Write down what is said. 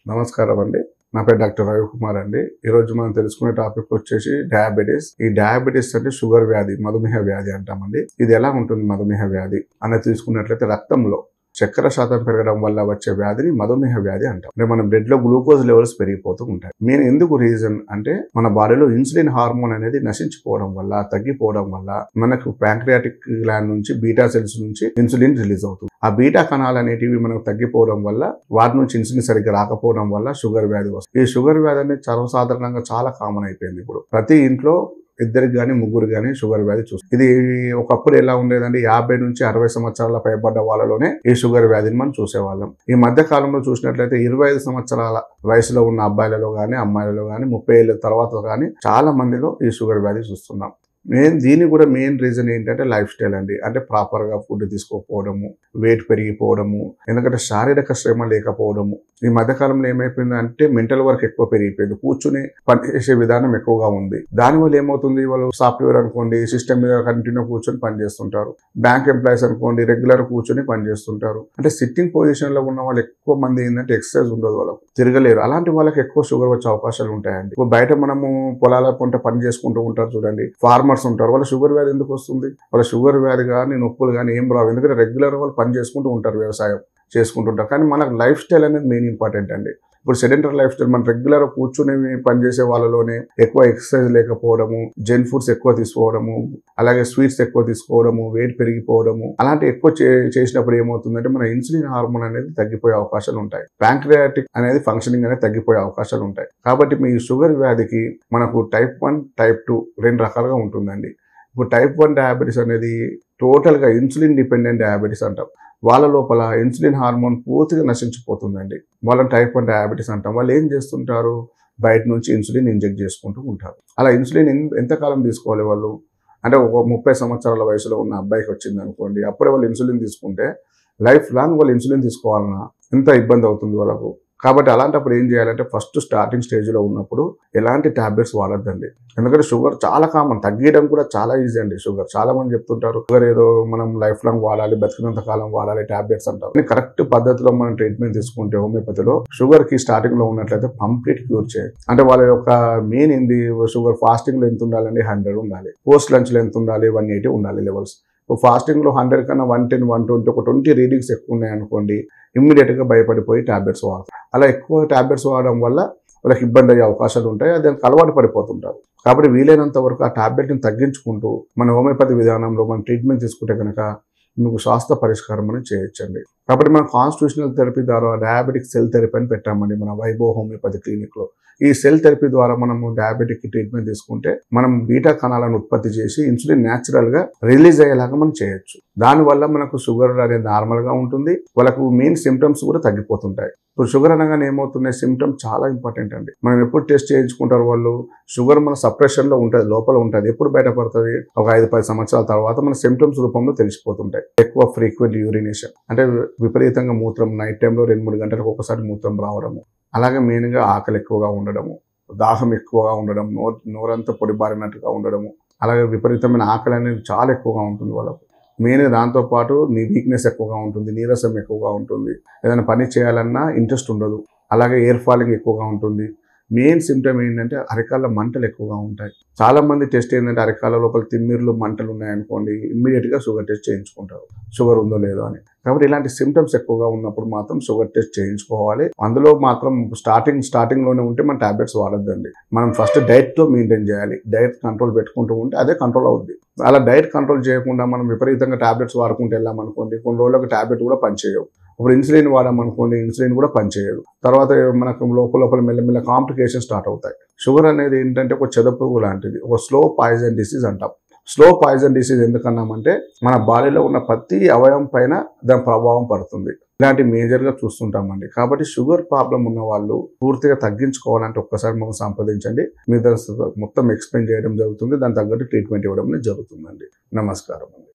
నమస్కారం అండి నా పేరు డాక్టర్ రవికుమార్ అండి ఈరోజు మనం తెలుసుకునే టాపిక్ వచ్చేసి డయాబెటీస్ ఈ డయాబెటీస్ అంటే షుగర్ వ్యాధి మధుమేహ వ్యాధి అంటామండి ఇది ఎలా ఉంటుంది మధుమేహ వ్యాధి అనేది తీసుకున్నట్లయితే రక్తంలో చక్కెర శాతం పెరగడం వల్ల వచ్చే వ్యాధిని మధుమేహ వ్యాధి అంటాం అంటే మన బ్లడ్ లో గ్లూకోజ్ లెవెల్స్ పెరిగిపోతూ ఉంటాయి మెయిన్ ఎందుకు రీజన్ అంటే మన బాడీలో ఇన్సులిన్ హార్మోన్ అనేది నశించిపోవడం వల్ల తగ్గిపోవడం వల్ల మనకు ప్యాంక్రియాటిక్ గ్లాండ్ నుంచి బీటా సెల్స్ నుంచి ఇన్సులిన్ రిలీజ్ అవుతుంది ఆ బీటా కణాలు అనేటివి మనకు తగ్గిపోవడం వల్ల వాటి నుంచి ఇన్సులిన్ సరిగ్గా రాకపోవడం వల్ల షుగర్ వ్యాధి వస్తుంది ఈ షుగర్ వ్యాధి అనేది సర్వసాధారణంగా చాలా కామన్ అయిపోయింది ఇప్పుడు ప్రతి ఇంట్లో ఇద్దరికి కానీ ముగ్గురు కానీ షుగర్ వ్యాధి చూస్తుంది ఇది ఒకప్పుడు ఎలా ఉండేదంటే యాభై నుంచి అరవై సంవత్సరాల పైబడ్డ వాళ్ళలోనే ఈ షుగర్ వ్యాధిని మనం చూసేవాళ్ళం ఈ మధ్య కాలంలో చూసినట్లయితే ఇరవై ఐదు సంవత్సరాల వయసులో ఉన్న అబ్బాయిలలో కానీ అమ్మాయిలలో కానీ ముప్పై ఏళ్ళ తర్వాత కానీ చాలా మందిలో ఈ షుగర్ వ్యాధి చూస్తున్నాం మెయిన్ దీని కూడా మెయిన్ రీజన్ ఏంటంటే లైఫ్ స్టైల్ అండి అంటే ప్రాపర్గా ఫుడ్ తీసుకోకపోవడము వెయిట్ పెరిగిపోవడము ఎందుకంటే శారీరక శ్రమ లేకపోవడము ఈ మధ్యకాలంలో ఏమైపోయింది అంటే మెంటల్ వర్క్ ఎక్కువ పెరిగిపోయింది కూర్చుని పనిచేసే విధానం ఎక్కువగా ఉంది దానివల్ల ఏమవుతుంది వాళ్ళు సాఫ్ట్వేర్ అనుకోండి సిస్టమ్ మీద కంటిన్యూ కూర్చొని పనిచేస్తుంటారు బ్యాంక్ ఎంప్లాయీస్ అనుకోండి రెగ్యులర్ కూర్చొని పనిచేస్తుంటారు అంటే సిట్టింగ్ పొజిషన్ లో ఉన్న వాళ్ళు ఎక్కువ మంది ఏంటంటే ఎక్సర్సైజ్ ఉండదు వాళ్ళకు తిరగలేరు అలాంటి వాళ్ళకి ఎక్కువ షుగర్ వచ్చే అవకాశాలు ఉంటాయండి ఇప్పుడు బయట మనము పొలాల పంట పని చేసుకుంటూ ఉంటారు చూడండి ఫార్మర్స్ ఉంటారు వాళ్ళ షుగర్ వ్యాధి ఎందుకు వస్తుంది వాళ్ళ షుగర్ వ్యాధి కానీ నొప్పులు కానీ ఏం రావు ఎందుకంటే రెగ్యులర్ వాళ్ళు పని చేసుకుంటూ ఉంటారు వ్యవసాయం చేసుకుంటుంటారు కానీ మనకు లైఫ్ స్టైల్ అనేది మెయిన్ ఇంపార్టెంట్ అండి ఇప్పుడు సెడెంటరీ లైఫ్ స్టైల్ మన రెగ్యులర్ కూర్చుని పనిచేసే వాళ్ళలోనే ఎక్కువ ఎక్సర్సైజ్ లేకపోవడము జంక్ ఫుడ్స్ ఎక్కువ తీసుకోవడము అలాగే స్వీట్స్ ఎక్కువ తీసుకోవడము వెయిట్ పెరిగిపోవడము అలాంటి ఎక్కువ చే- చేసినప్పుడు ఏమవుతుందంటే మన ఇన్సులిన్ హార్మోన్ అనేది తగ్గిపోయే అవకాశాలు ఉంటాయి ప్యాంక్రియాటిక్ అనేది ఫంక్షనింగ్ అనేది తగ్గిపోయే అవకాశాలు ఉంటాయి కాబట్టి మీ షుగర్ వ్యాధికి మనకు టైప్ వన్ టైప్ టూ రెండు రకాలుగా ఉంటుందండి ఇప్పుడు టైప్ వన్ డయాబెటీస్ అనేది టోటల్గా ఇన్సులిన్ డిపెండెంట్ డయాబెటీస్ అంటాం వాళ్ళ లోపల ఇన్సులిన్ హార్మోన్ పూర్తిగా నశించిపోతుందండి వాళ్ళని టైప్ వన్ డయాబెటీస్ అంటాం వాళ్ళు ఏం చేస్తుంటారు బయట నుంచి ఇన్సులిన్ ఇంజెక్ట్ చేసుకుంటూ ఉంటారు అలా ఇన్సులిన్ ఎన్- ఎంతకాలం తీసుకోవాలి వాళ్ళు అంటే ఒక ముప్పై సంవత్సరాల వయసులో ఉన్న అబ్బాయికి వచ్చింది అనుకోండి అప్పుడే వాళ్ళు ఇన్సులిన్ తీసుకుంటే లైఫ్ లాంగ్ వాళ్ళు ఇన్సులిన్ తీసుకోవాలన్నా ఎంత ఇబ్బంది అవుతుంది వాళ్ళకు కాబట్టి అలాంటప్పుడు ఏం చేయాలంటే ఫస్ట్ స్టార్టింగ్ స్టేజ్లో ఉన్నప్పుడు ఎలాంటి టాబ్లెట్స్ వాడద్దండి ఎందుకంటే షుగర్ చాలా కామన్ తగ్గడం కూడా చాలా ఈజీ అండి షుగర్ చాలా మంది చెప్తుంటారు షుగర్ ఏదో మనం లైఫ్ లాంగ్ వాడాలి బతికినంత కాలం వాడాలి టాబ్లెట్స్ అంటారు కానీ కరెక్ట్ పద్ధతిలో మనం ట్రీట్మెంట్ తీసుకుంటే హోమియోపతిలో షుగర్ కి స్టార్టింగ్ లో ఉన్నట్లయితే కంప్లీట్ క్యూర్ చేయొచ్చు అంటే వాళ్ళ యొక్క మెయిన్ ఏంది షుగర్ ఫాస్టింగ్ లో ఎంత ఉండాలండి హండ్రెడ్ ఉండాలి పోస్ట్ లంచ్ లో ఎంత ఉండాలి వన్ ఎయిటీ ఉండాలి లెవెల్స్ ఫాస్టింగ్ లో హండ్రెడ్ కన్నా వన్ టెన్ వన్ ట్వంటీ ఒక ట్వంటీ రీడింగ్స్ ఎక్కువ ఉన్నాయి అనుకోండి ఇమ్మీడియట్ గా భయపడిపోయి టాబ్లెట్స్ వాడతారు అలా ఎక్కువ టాబ్లెట్స్ వాడడం వల్ల వాళ్ళకి ఇబ్బంది అయ్యే అవకాశాలు ఉంటాయి దానికి అలవాటు పడిపోతుంటారు కాబట్టి వీలైనంత వరకు ఆ టాబ్లెట్ని తగ్గించుకుంటూ మన హోమియోపతి విధానంలో మనం ట్రీట్మెంట్ తీసుకుంటే కనుక మీకు శాస్త్ర పరిష్కారం అనేది చేయొచ్చండి కాబట్టి మనం కాన్స్టిట్యూషనల్ థెరపీ ద్వారా డయాబెటిక్ సెల్ థెరపీ అని పెట్టామండి మన వైభవ్ హోమియోపతి క్లినిక్లో ఈ సెల్ థెరపీ ద్వారా మనము డయాబెటిక్ ట్రీట్మెంట్ తీసుకుంటే మనం బీటా కణాలను ఉత్పత్తి చేసి ఇన్సులిన్ న్యాచురల్ గా రిలీజ్ అయ్యేలాగా మనం చేయొచ్చు దానివల్ల మనకు షుగర్ అనేది నార్మల్ గా ఉంటుంది వాళ్ళకు మెయిన్ సిమ్టమ్స్ కూడా తగ్గిపోతుంటాయి ఇప్పుడు షుగర్ అనగానే ఏమవుతున్నాయి సిమ్టమ్ చాలా ఇంపార్టెంట్ అండి మనం ఎప్పుడు టెస్ట్ చేయించుకుంటారు వాళ్ళు షుగర్ మన సప్రెషన్ లో ఉంటుంది లోపల ఉంటుంది ఎప్పుడు బయటపడుతుంది ఒక ఐదు పది సంవత్సరాల తర్వాత మన సిమ్టమ్స్ రూపంలో తెలిసిపోతుంటాయి ఎక్కువ ఫ్రీక్వెంట్ యూరినేషన్ అంటే విపరీతంగా మూత్రం నైట్ టైంలో రెండు మూడు గంటలకు ఒకసారి మూత్రం రావడము అలాగే మెయిన్గా ఆకలి ఎక్కువగా ఉండడము దాహం ఎక్కువగా ఉండడం నోరు నోరంతా పొడిబారినట్టుగా ఉండడము అలాగే విపరీతమైన ఆకలి అనేది చాలా ఎక్కువగా ఉంటుంది వాళ్ళకు మెయిన్గా దాంతోపాటు నీ వీక్నెస్ ఎక్కువగా ఉంటుంది నీరసం ఎక్కువగా ఉంటుంది ఏదైనా పని చేయాలన్నా ఇంట్రెస్ట్ ఉండదు అలాగే ఎయిర్ ఫాలింగ్ ఎక్కువగా ఉంటుంది మెయిన్ సిమ్టమ్ ఏంటంటే అరికాళ్ళ మంటలు ఎక్కువగా ఉంటాయి చాలా మంది టెస్ట్ ఏంటంటే అరికాళ్ళ లోపల తిమ్మిర్లు మంటలు ఉన్నాయనుకోండి ఇమ్మీడియట్గా షుగర్ టెస్ట్ చేయించుకుంటారు షుగర్ ఉందో లేదో అని కాబట్టి ఇలాంటి సిమ్టమ్స్ ఎక్కువగా ఉన్నప్పుడు మాత్రం షుగర్ టెస్ట్ చేయించుకోవాలి అందులో మాత్రం స్టార్టింగ్ స్టార్టింగ్ లోనే ఉంటే మనం టాబ్లెట్స్ వాడొద్దండి మనం ఫస్ట్ డైట్ తో మెయింటైన్ చేయాలి డైట్ కంట్రోల్ పెట్టుకుంటూ ఉంటే అదే కంట్రోల్ అవుద్ది అలా డైట్ కంట్రోల్ చేయకుండా మనం విపరీతంగా టాబ్లెట్స్ వాడుకుంటూ వెళ్ళామనుకోండి కొన్ని రోజులకు టాబ్లెట్ కూడా పనిచేయవు ఇప్పుడు ఇన్సులిన్ వాడామనుకోండి ఇన్సులిన్ కూడా పనిచేయదు తర్వాత మనకు లోపల లోపల మెల్లమెల్ల కాంప్లికేషన్ స్టార్ట్ అవుతాయి షుగర్ అనేది ఏంటంటే ఒక చెదపురుగు లాంటిది ఒక స్లో పాయిజన్ డిసీజ్ అంటాం స్లో పాయిజన్ డిసీజ్ ఎందుకన్నామంటే మన బాడీలో ఉన్న ప్రతి అవయవం పైన దాని ప్రభావం పడుతుంది ఇలాంటి మేజర్గా చూస్తుంటామండి కాబట్టి షుగర్ ప్రాబ్లం ఉన్న వాళ్ళు పూర్తిగా తగ్గించుకోవాలంటే ఒక్కసారి మనం సంప్రదించండి మీ దాని మొత్తం ఎక్స్ప్లెయిన్ చేయడం జరుగుతుంది దాని తగ్గట్టు ట్రీట్మెంట్ ఇవ్వడం అనేది జరుగుతుందండి నమస్కారం అండి